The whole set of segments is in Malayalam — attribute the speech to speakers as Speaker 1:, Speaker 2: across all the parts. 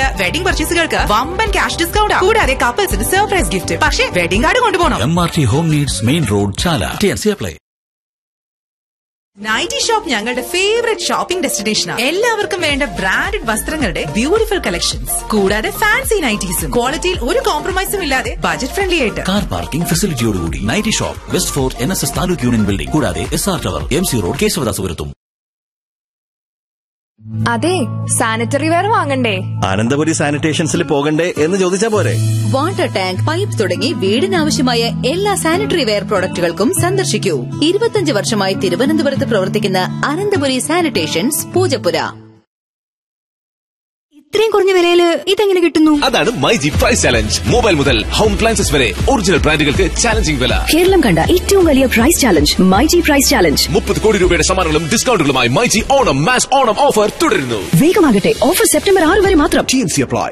Speaker 1: വെഡിംഗ് പർച്ചേസുകൾക്ക് വമ്പൻ ക്യാഷ് ഡിസ്കൗണ്ട് കൂടാതെ കപ്പിൾസിന് സർപ്രൈസ് ഗിഫ്റ്റ് പക്ഷേ വെഡിംഗ് കാർഡ് കൊണ്ടുപോകണം
Speaker 2: M R T home needs main road Chala T N C apply
Speaker 1: nighty shop ഞങ്ങളുടെ ഫേവറേറ്റ് ഷോപ്പിംഗ് ഡെസ്റ്റിനേഷനാണ് എല്ലാവർക്കും വേണ്ട ബ്രാൻഡഡ് വസ്ത്രങ്ങളുടെ ബ്യൂട്ടിഫുൾ കളക്ഷൻസ് കൂടാതെ ഫാൻസി നൈറ്റീസും ക്വാളിറ്റിയിൽ ഒരു കോംപ്രമൈസും ഇല്ലാതെ ബജറ്റ് ഫ്രണ്ട്ലി ആയിട്ട്
Speaker 2: കാർ പാർക്കിംഗ് ഫെസിലിറ്റിയോടുകൂടി nighty shop west fort N S S taluk union building കൂടാതെ S R tower M C road കേശവദാസുപുരത്തും
Speaker 3: അതെ സാനിറ്ററി വെയർ വാങ്ങണ്ടേ
Speaker 4: അനന്തപുരി സാനിറ്റേഷൻസിൽ പോകണ്ടേ എന്ന് ചോദിച്ചാ പോരെ
Speaker 5: വാട്ടർ ടാങ്ക് പൈപ്പ് തുടങ്ങി വീടിനാവശ്യമായ എല്ലാ സാനിറ്ററി വെയർ പ്രോഡക്റ്റുകൾക്കും സന്ദർശിക്കൂ ഇരുപത്തിയഞ്ച് വർഷമായി തിരുവനന്തപുരത്ത് പ്രവർത്തിക്കുന്ന അനന്തപുരി സാനിറ്റേഷൻസ് പൂജപ്പുര
Speaker 6: ഇത്രയും കുറഞ്ഞ വിലയില് ഇതെങ്ങനെ കിട്ടുന്നു
Speaker 7: അതാണ് my G price challenge mobile മുതൽ ഹോം അപ്ലയൻസസ് വരെ ഒറിജിനൽ ബ്രാൻഡുകൾക്ക് ചാലഞ്ചിങ് വില
Speaker 6: കേരളം കണ്ട ഏറ്റവും വലിയ price challenge my G price challenge
Speaker 7: മുപ്പത് കോടി രൂപയുടെ സമ്മാനങ്ങളും ഡിസ്കൗണ്ടുകളുമായി my G Onam mass Onam offer തുടരുന്നു
Speaker 6: വേഗമാകട്ടെ ഓഫർ സെപ്റ്റംബർ ആറ് വരെ മാത്രം
Speaker 4: apply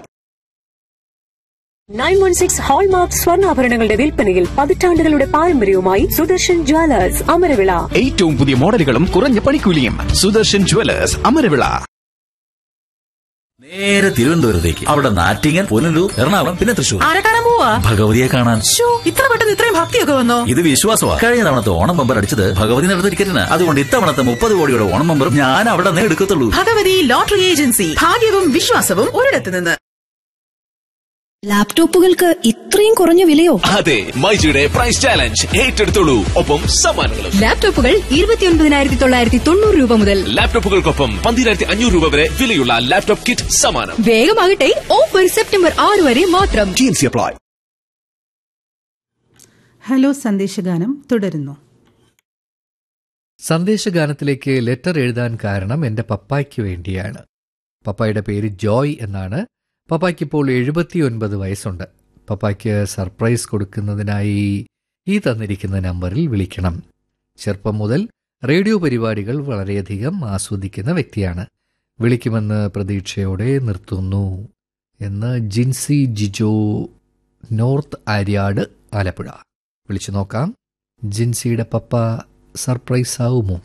Speaker 8: nine one six hallmark സ്വർണ്ണാഭരണങ്ങളുടെ വിൽപ്പനയിൽ പതിറ്റാണ്ടുകളുടെ പാരമ്പര്യവുമായി സുദർശൻ ജ്വല്ലേഴ്സ് അമരവിള
Speaker 7: ഏറ്റവും പുതിയ മോഡലുകളും കുറഞ്ഞ പണിക്കൂലിയും സുദർശൻ ജുവലേഴ്സ് അമരവിള
Speaker 2: നേരെ തിരുവനന്തപുരത്തേക്ക് അവിടെ നാറ്റിങ്ങൻ പുനലൂർ എറണാകുളം പിന്നെ തൃശൂർ
Speaker 1: ആരെ കാണാൻ പോവാ
Speaker 2: ഭഗവതിയെ കാണാൻ
Speaker 1: ശ്ശോ, ഇത്ര പെട്ടെന്ന് ഇത്രയും ഭക്തിയൊക്കെ വന്നോ
Speaker 2: ഇത് വിശ്വാസമാണ് കഴിഞ്ഞ തവണത്തെ ഓണം ബമ്പർ അടിച്ചത് ഭഗവതി നടത്ത ടിക്കറ്റിന് അതുകൊണ്ട് ഇത്തവണത്തെ മുപ്പത് കോടിയുടെ ഓണം ബമ്പറും ഞാൻ അവിടെ നിന്ന് എടുക്കത്തുള്ളൂ
Speaker 1: ഭഗവതി ലോട്ടറി ഏജൻസി ഭാഗ്യവും വിശ്വാസവും ഒരിടത്ത് നിന്ന്
Speaker 6: ലാപ്ടോപ്പുകൾക്ക് ഇത്രയും കുറഞ്ഞ വിലയോ
Speaker 7: അതെ മൈജിയുടെ പ്രൈസ് ചാലഞ്ച് ഏറ്റെടുത്തോളൂ ഒപ്പം സമ്മാനങ്ങളും
Speaker 6: ലാപ്ടോപ്പുകൾ ഇരുപത്തിയൊൻപതിനായിരത്തി തൊള്ളായിരത്തി തൊണ്ണൂറ് രൂപ മുതൽ
Speaker 7: ലാപ്ടോപ്പുകൾക്കൊപ്പം പന്തിരായിരത്തി അഞ്ഞൂറ് രൂപ വരെ വിലയുള്ള ലാപ്ടോപ്പ് കിറ്റ് സമ്മാനം
Speaker 6: വേഗമാകട്ടെ ഓഫർ സെപ്റ്റംബർ ആറ് വരെ മാത്രം
Speaker 4: അപ്ലൈ
Speaker 9: ഹലോ സന്ദേശഗാനം തുടരുന്നു
Speaker 10: സന്ദേശഗാനത്തിലേക്ക് ലെറ്റർ എഴുതാൻ കാരണം എൻ്റെ പപ്പായ്ക്ക് വേണ്ടിയാണ് പപ്പായുടെ പേര് ജോയ് എന്നാണ് പപ്പായ്ക്ക് ഇപ്പോൾ എഴുപത്തിയൊൻപത് വയസ്സുണ്ട് പപ്പായ്ക്ക് സർപ്രൈസ് കൊടുക്കുന്നതിനായി ഈ തന്നിരിക്കുന്ന നമ്പറിൽ വിളിക്കണം ചെറുപ്പം മുതൽ റേഡിയോ പരിപാടികൾ വളരെയധികം ആസ്വദിക്കുന്ന വ്യക്തിയാണ് വിളിക്കുമെന്ന് പ്രതീക്ഷയോടെ നിർത്തുന്നു എന്ന് ജിൻസി ജിജോ നോർത്ത് ആര്യാട് ആലപ്പുഴ വിളിച്ചു നോക്കാം ജിൻസിയുടെ പപ്പ സർപ്രൈസ് ആവുമോ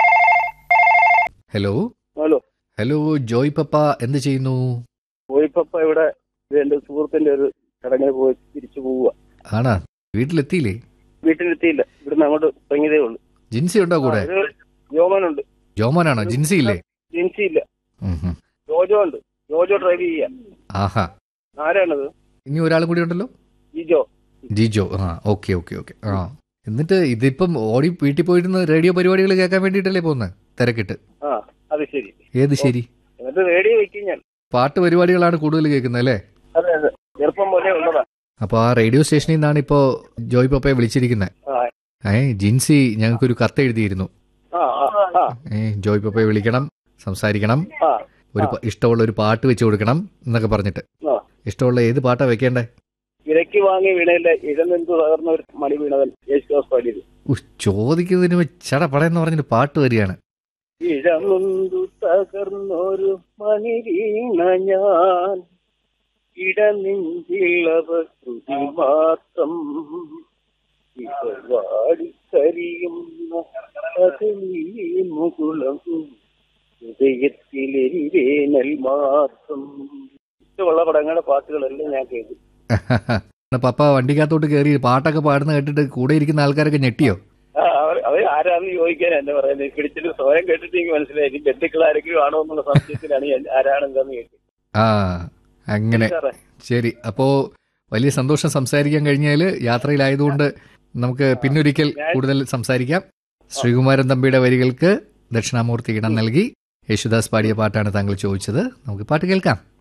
Speaker 10: ഹലോ
Speaker 11: ഹലോ
Speaker 10: ഹലോ ജോയ് പപ്പ എന്ത് ചെയ്യുന്നു
Speaker 11: പോയിപ്പപ്പ ഇവിടെ എന്റെ സുഹൃത്തിന്റെ ഒരു ചടങ്ങിന് പോയി തിരിച്ചു പോവുക
Speaker 10: ആണാ വീട്ടിലെത്തിയില്ലേ
Speaker 11: വീട്ടിലെത്തിയില്ല ഇവിടുന്ന് അങ്ങോട്ട് ഇറങ്ങിയതേ ഉള്ളൂ
Speaker 10: ജിൻസി ഉണ്ടോ കൂടെ
Speaker 11: ആ, ഒരു ജോമനുണ്ട്
Speaker 10: ജോമോനാണോ ജിൻസി ഇല്ലേ
Speaker 11: ജിൻസി ഇല്ല
Speaker 10: ഉം ഹും.
Speaker 11: ജോജോ ഉണ്ട് ജോജോ ഡ്രൈവ് ചെയ്യാ
Speaker 10: ആഹാ
Speaker 11: ആരാണത്
Speaker 10: ഇനി ഒരാളും കൂടി ഉണ്ടല്ലോ
Speaker 11: ജിജോ
Speaker 10: ജിജോ ആ ഓക്കെ ഓക്കെ ഓക്കെ ആ എന്നിട്ട് ഇതിപ്പം ഓടി വീട്ടിൽ പോയിരുന്ന് റേഡിയോ പരിപാടികൾ കേൾക്കാൻ വേണ്ടിയിട്ടല്ലേ പോകുന്നത് തിരക്കിട്ട്
Speaker 11: ആ അത് ശരി
Speaker 10: ഏത് ശരി
Speaker 11: എന്നിട്ട് റേഡിയോ വെക്കും ഞാൻ
Speaker 10: പാട്ട് പരിപാടികളാണ് കൂടുതൽ കേൾക്കുന്നത് അല്ലേ
Speaker 11: അതെ അതെ ചെറുപ്പം പോലെ ഉള്ളതാ
Speaker 10: അപ്പോൾ ആ റേഡിയോ സ്റ്റേഷനിൽ നിന്നാണ് ഇപ്പോൾ ജോയ് പപ്പയെ വിളിച്ചിരിക്കുന്നത്
Speaker 11: ആ
Speaker 10: ഏ ജിൻസി ഞങ്ങൾക്കൊരു കത്ത് എഴുതിയിരുന്നു
Speaker 11: ആ ആ ആ
Speaker 10: ഏ ജോയ് പപ്പയെ വിളിക്കണം സംസാരിക്കണം
Speaker 11: ആ
Speaker 10: ഒരു പ- ഇഷ്ടമുള്ള ഒരു പാട്ട് വെച്ച് കൊടുക്കണം എന്നൊക്കെ പറഞ്ഞിട്ട്
Speaker 11: ആ
Speaker 10: ഇഷ്ടമുള്ള ഏത് പാട്ടാ വെക്കേണ്ടേ
Speaker 11: വിലക്ക് വാങ്ങി വീണയിലെ ഇഴനെന്തു തകർന്ന ഒരു മണി വീണവൻ യേശുദാസ് പാടിയത്
Speaker 10: ഉഹ്, ചോദിക്കുന്നതിന് ചട പടയെന്ന് പറഞ്ഞിട്ട് പാട്ട് വരികയാണ്
Speaker 11: ഇഴനൊന്തു തകർന്നൊരു മണി വീണ ഞാൻ ഇടനെഞ്ചിളവ ശ്രുതി മാത്രം വാടിക്കരിയുന്ന കഥലീ മുകുളം ഹൃദയത്തിലെരിവേനൽ മാത്രം ഇഷ്ടമുള്ള പടങ്ങളുടെ പാട്ടുകളെല്ലാം ഞാൻ കേൾക്കും
Speaker 10: പപ്പ വണ്ടിക്കകത്തോട്ട് കയറി പാട്ടൊക്കെ പാടുന്ന കേട്ടിട്ട് കൂടെ ഇരിക്കുന്ന ആൾക്കാരൊക്കെ ഞെട്ടിയോ
Speaker 11: ആ, അവർ- അവർ ആരാന്ന് ചോദിക്കാൻ എന്നെ പറയുന്നത് പിടിച്ചിട്ട് സ്വയം കേട്ടിട്ട് എനിക്ക് മനസ്സിലായി ഇനി ബന്ധുക്കൾ ആരെങ്കിലും ആണോ എന്നുള്ള സംശയത്തിലാണ് ഞാൻ ആരാണെന്താന്ന് കേട്ടത്
Speaker 10: ആ അങ്ങനെ
Speaker 11: സാറേ
Speaker 10: ശരി അപ്പോ വലിയ സന്തോഷം സംസാരിക്കാൻ കഴിഞ്ഞാൽ യാത്രയിലായതുകൊണ്ട് നമുക്ക് പിന്നൊരിക്കൽ കൂടുതൽ സംസാരിക്കാം ശ്രീകുമാരൻ തമ്പിയുടെ വരികൾക്ക് ദക്ഷിണാമൂർത്തി ഇടം നൽകി യേശുദാസ് പാടിയ പാട്ടാണ് താങ്കൾ ചോദിച്ചത് നമുക്ക് പാട്ട് കേൾക്കാം